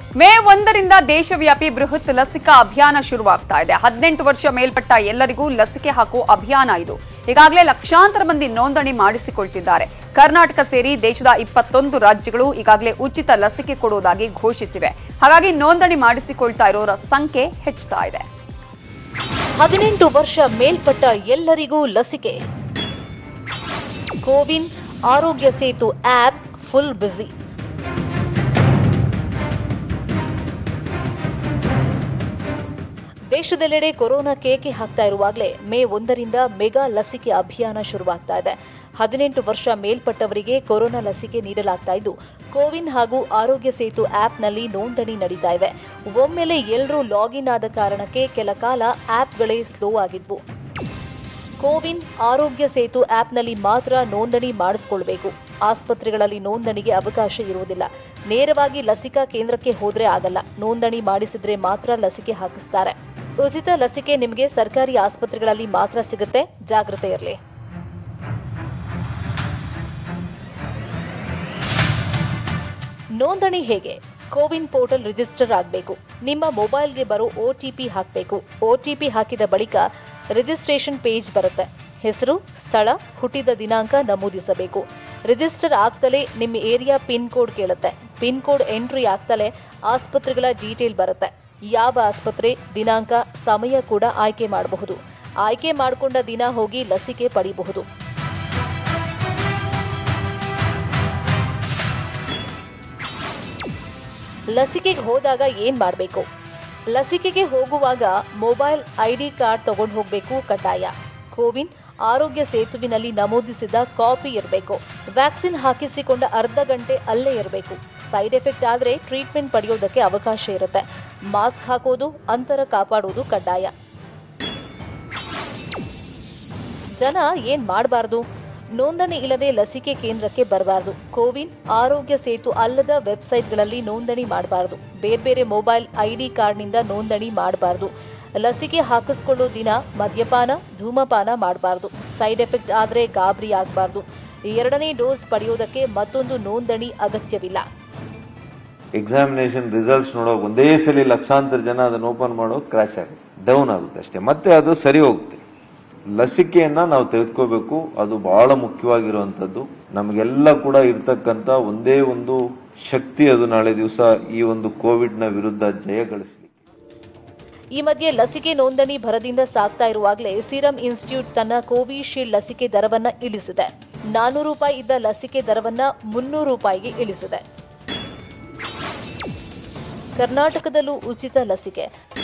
ಮೇ ಒಂದರಿಂದ ದೇಶವ್ಯಾಪಿ ಬೃಹತ್ ಲಸಿಕಾ ಅಭಿಯಾನ ಶುರುವಾಗ್ತಾ ಇದೆ ಹದಿನೆಂಟು ವರ್ಷ ಮೇಲ್ಪಟ್ಟ ಎಲ್ಲರಿಗೂ ಲಸಿಕೆ ಹಾಕುವ ಅಭಿಯಾನ ಇದು ಈಗಾಗಲೇ ಲಕ್ಷಾಂತರ ಮಂದಿ ನೋಂದಣಿ ಮಾಡಿಸಿಕೊಳ್ತಿದ್ದಾರೆ ಕರ್ನಾಟಕ ಸೇರಿ ದೇಶದ ಇಪ್ಪತ್ತೊಂದು ರಾಜ್ಯಗಳು ಈಗಾಗಲೇ ಉಚಿತ ಲಸಿಕೆ ಕೊಡುವುದಾಗಿ ಘೋಷಿಸಿವೆ ಹಾಗಾಗಿ ನೋಂದಣಿ ಮಾಡಿಸಿಕೊಳ್ತಾ ಇರೋರ ಸಂಖ್ಯೆ ಹೆಚ್ಚುತ್ತಾ ಇದೆ ಹದಿನೆಂಟು ವರ್ಷ ಮೇಲ್ಪಟ್ಟ ಎಲ್ಲರಿಗೂ ಲಸಿಕೆ CoWIN Aarogya Setu app full busy ದೇಶದೆಲ್ಲೆಡೆ ಕೊರೋನಾ ಕೇಕೆ ಹಾಕ್ತಾ ಇರುವಾಗಲೇ ಮೇ ಒಂದರಿಂದ ಮೆಗಾ ಲಸಿಕೆ ಅಭಿಯಾನ ಶುರುವಾಗ್ತಾ ಇದೆ ಹದಿನೆಂಟು ವರ್ಷ ಮೇಲ್ಪಟ್ಟವರಿಗೆ ಕೊರೋನಾ ಲಸಿಕೆ ನೀಡಲಾಗ್ತಾ ಇದ್ದು ಕೋವಿನ್ ಹಾಗೂ ಆರೋಗ್ಯ ಸೇತು ಆಪ್ನಲ್ಲಿ ನೋಂದಣಿ ನಡೀತಾ ಇದೆ ಒಮ್ಮೆಲೆ ಎಲ್ಲರೂ ಲಾಗಿನ್ ಆದ ಕಾರಣಕ್ಕೆ ಕೆಲ ಕಾಲ ಆಪ್ಗಳೇ ಸ್ಲೋ ಆಗಿದ್ವು ಕೋವಿನ್ ಆರೋಗ್ಯ ಸೇತು ಆಪ್ನಲ್ಲಿ ಮಾತ್ರ ನೋಂದಣಿ ಮಾಡಿಸ್ಕೊಳ್ಬೇಕು ಆಸ್ಪತ್ರೆಗಳಲ್ಲಿ ನೋಂದಣಿಗೆ ಅವಕಾಶ ಇರುವುದಿಲ್ಲ ನೇರವಾಗಿ ಲಸಿಕಾ ಕೇಂದ್ರಕ್ಕೆ ಹೋದ್ರೆ ಆಗಲ್ಲ ನೋಂದಣಿ ಮಾಡಿಸಿದ್ರೆ ಮಾತ್ರ ಲಸಿಕೆ ಹಾಕಿಸ್ತಾರೆ ಉಚಿತ ಲಸಿಕೆ ನಿಮಗೆ ಸರ್ಕಾರಿ ಆಸ್ಪತ್ರೆಗಳಲ್ಲಿ ಮಾತ್ರ ಸಿಗುತ್ತೆ ಜಾಗ್ರತೆ ಇರಲಿ ನೋಂದಣಿ ಹೇಗೆ ಕೋವಿನ್ ಪೋರ್ಟಲ್ ರಿಜಿಸ್ಟರ್ ಆಗಬೇಕು ನಿಮ್ಮ ಮೊಬೈಲ್ಗೆ ಬರೋ ಒ ಟಿ ಪಿ ಹಾಕಬೇಕು ಒ ಟಿ ಪಿ ಹಾಕಿದ ಬಳಿಕ ರಿಜಿಸ್ಟ್ರೇಷನ್ ಪೇಜ್ ಬರುತ್ತೆ ಹೆಸರು ಸ್ಥಳ ಹುಟ್ಟಿದ ದಿನಾಂಕ ನಮೂದಿಸಬೇಕು ರಿಜಿಸ್ಟರ್ ಆಗ್ತಲೇ ನಿಮ್ಮ ಏರಿಯಾ ಪಿನ್ ಕೋಡ್ ಕೇಳುತ್ತೆ ಪಿನ್ ಕೋಡ್ ಎಂಟ್ರಿ ಆಗ್ತಲೇ ಆಸ್ಪತ್ರೆಗಳ ಡೀಟೇಲ್ ಬರುತ್ತೆ ಯಾವ ಆಸ್ಪತ್ರೆ ದಿನಾಂಕ ಸಮಯ ಕೂಡ ಆಯ್ಕೆ ಮಾಡಬಹುದು ಆಯ್ಕೆ ಮಾಡಿಕೊಂಡ ದಿನ ಹೋಗಿ ಲಸಿಕೆ ಪಡೆಯಬಹುದು ಲಸಿಕೆಗೆ ಹೋದಾಗ ಏನ್ ಮಾಡಬೇಕು ಲಸಿಕೆಗೆ ಹೋಗುವಾಗ ಮೊಬೈಲ್ ಐಡಿ ಕಾರ್ಡ್ ತಗೊಂಡು ಹೋಗಬೇಕು ಕಡ್ಡಾಯ ಕೋವಿನ್ ಆರೋಗ್ಯ ಸೇತುವಿನಲ್ಲಿ ನಮೂದಿಸಿದ ಕಾಪಿ ಇರಬೇಕು ವ್ಯಾಕ್ಸಿನ್ ಹಾಕಿಸಿಕೊಂಡ ಅರ್ಧ ಗಂಟೆ ಅಲ್ಲೇ ಇರಬೇಕು ಸೈಡ್ ಎಫೆಕ್ಟ್ ಆದರೆ ಟ್ರೀಟ್ಮೆಂಟ್ ಪಡೆಯೋದಕ್ಕೆ ಅವಕಾಶ ಇರುತ್ತೆ ಮಾಸ್ಕ್ ಹಾಕೋದು ಅಂತರ ಕಾಪಾಡುವುದು ಕಡ್ಡಾಯ ಜನ ಏನ್ ಮಾಡಬಾರ್ದು ನೋಂದಣಿ ಇಲ್ಲದೆ ಲಸಿಕೆ ಕೇಂದ್ರಕ್ಕೆ ಬರಬಾರದು ಕೋವಿನ್ ಆರೋಗ್ಯ ಸೇತು ಅಲ್ಲದ ವೆಬ್ಸೈಟ್ಗಳಲ್ಲಿ ನೋಂದಣಿ ಮಾಡಬಾರದು ಬೇರೆ ಬೇರೆ ಮೊಬೈಲ್ ಐಡಿ ಕಾರ್ಡ್ನಿಂದ ನೋಂದಣಿ ಮಾಡಬಾರದು ಲಸಿಕೆ ಹಾಕಿಸ್ಕೊಳ್ಳೋ ದಿನ ಮದ್ಯಪಾನ ಧೂಮಪಾನ ಮಾಡಬಾರದು ಸೈಡ್ ಎಫೆಕ್ಟ್ ಆದರೆ ಗಾಬರಿ ಆಗಬಾರ್ದು ಎರಡನೇ ಡೋಸ್ ಪಡೆಯೋದಕ್ಕೆ ಮತ್ತೊಂದು ನೋಂದಣಿ ಅಗತ್ಯವಿಲ್ಲ ಎಕ್ಸಾಮಿನೇಷನ್ ರಿಸಲ್ಟ್ಸ್ ನೋಡೋ ಒಂದೇ ಸಲ ಲಕ್ಷಾಂತರ ಜನ ಅದನ್ನ ಓಪನ್ ಮಾಡೋ ಕ್ರಾಶ್ ಆಗುತ್ತೆ ಡೌನ್ ಆಗುತ್ತೆ ಅಷ್ಟೇ ಮತ್ತೆ ಅದು ಸರಿ ಹೋಗುತ್ತೆ ಲಸಿಕೆಯನ್ನ ನಾವು ತೆಗೆದುಕೋಬೇಕು ಅದು ಬಹಳ ಮುಖ್ಯವಾಗಿರುವಂತದ್ದು ನಮಗೆಲ್ಲ ಕೂಡ ಇರ್ತಕ್ಕಂತ ಒಂದೇ ಒಂದು ಶಕ್ತಿ ಅದು ನಾಳೆ ದಿವಸ ಈ ಒಂದು ಕೋವಿಡ್ ನ ವಿರುದ್ಧ ಜಯ ಗಳಿಸಲಿಕ್ಕೆ ಈ ಮಧ್ಯೆ ಲಸಿಕೆ ನೋಂದಣಿ ಭರದಿಂದ ಸಾಗ್ತಾ ಇರುವಾಗಲೇ ಸಿರಂ ಇನ್ಸ್ಟಿಟ್ಯೂಟ್ ತನ್ನ ಕೋವಿಶೀಲ್ಡ್ ಲಸಿಕೆ ದರವನ್ನ ಇಳಿಸಿದೆ ನಾನೂರು ರೂಪಾಯಿ ಇದ್ದ ಲಸಿಕೆ ದರವನ್ನ ಮುನ್ನೂರು ರೂಪಾಯಿಗೆ ಇಳಿಸಿದೆ ಕರ್ನಾಟಕದಲ್ಲೂ ಉಚಿತ ಲಸಿಕೆ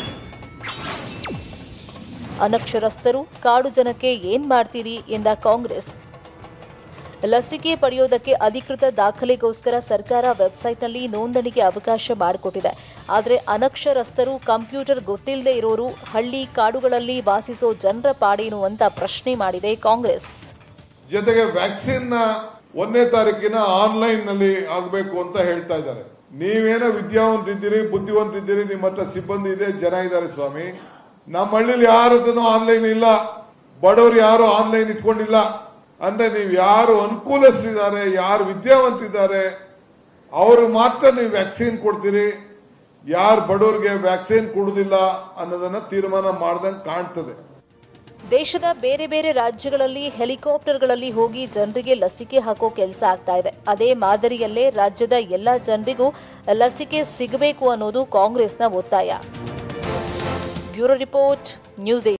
ಅನಕ್ಷರಸ್ಥರು ಕಾಡು ಜನಕ್ಕೆ ಏನ್ ಮಾಡ್ತೀರಿ ಎಂದ ಕಾಂಗ್ರೆಸ್ ಲಸಿಕೆ ಪಡೆಯೋದಕ್ಕೆ ಅಧಿಕೃತ ದಾಖಲೆಗೋಸ್ಕರ ಸರ್ಕಾರ ವೆಬ್ಸೈಟ್ನಲ್ಲಿ ನೋಂದಣಿಗೆ ಅವಕಾಶ ಮಾಡಿಕೊಟ್ಟಿದೆ ಆದರೆ ಅನಕ್ಷರಸ್ಥರು ಕಂಪ್ಯೂಟರ್ ಗೊತ್ತಿಲ್ಲದೆ ಇರೋರು ಹಳ್ಳಿ ಕಾಡುಗಳಲ್ಲಿ ವಾಸಿಸೋ ಜನರ ಪಾಡೇನು ಅಂತ ಪ್ರಶ್ನೆ ಮಾಡಿದೆ ಕಾಂಗ್ರೆಸ್ ಜೊತೆಗೆ ವ್ಯಾಕ್ಸಿನ್ ನ ಒಂದನೇ ತಾರೀಕಿನ ಆನ್ಲೈನ್ ನಲ್ಲಿ ಆಗಬೇಕು ಅಂತ ಹೇಳ್ತಾ ಇದ್ದಾರೆ ನೀವೇನೋ ವಿದ್ಯಾವಂತರಿದ್ದೀರಿ ಬುದ್ಧಿವಂತರಿದ್ದೀರಿ ನಿಮ್ಮ ಹತ್ರ ಸಿಬ್ಬಂದಿ ಇದೆ ಜನ ಇದ್ದಾರೆ ಸ್ವಾಮಿ ನಮ್ಮ ಹಳ್ಳಿಲಿ ಯಾರದನ್ನು ಆನ್ಲೈನ್ ಇಲ್ಲ ಬಡವರು ಯಾರು ಆನ್ಲೈನ್ ಇಟ್ಕೊಂಡಿಲ್ಲ ಅಂದ್ರೆ ನೀವು ಯಾರು ಅನುಕೂಲಸ್ಥರಿದ್ದಾರೆ ಯಾರು ವಿದ್ಯಾವಂತರಿದ್ದಾರೆ ಅವರು ಮಾತ್ರ ನೀವು ವ್ಯಾಕ್ಸಿನ್ ಕೊಡ್ತೀರಿ ಯಾರು ಬಡವರಿಗೆ ವ್ಯಾಕ್ಸಿನ್ ಕೊಡುದಿಲ್ಲ ಅನ್ನೋದನ್ನ ತೀರ್ಮಾನ ಮಾಡ್ದಂಗೆ ಕಾಣ್ತದೆ ದೇಶದ ಬೇರೆ ಬೇರೆ ರಾಜ್ಯಗಳಲ್ಲಿ ಹೆಲಿಕಾಪ್ಟರ್ಗಳಲ್ಲಿ ಹೋಗಿ ಜನರಿಗೆ ಲಸಿಕೆ ಹಾಕೋ ಕೆಲಸ ಆಗ್ತಾ ಇದೆ ಅದೇ ಮಾದರಿಯಲ್ಲೇ ರಾಜ್ಯದ ಎಲ್ಲ ಜನರಿಗೂ ಲಸಿಕೆ ಸಿಗಬೇಕು ಅನ್ನೋದು ಕಾಂಗ್ರೆಸ್ನ ಒತ್ತಾಯ ಬ್ಯೂರೋ ರಿಪೋರ್ಟ್ ನ್ಯೂಸ್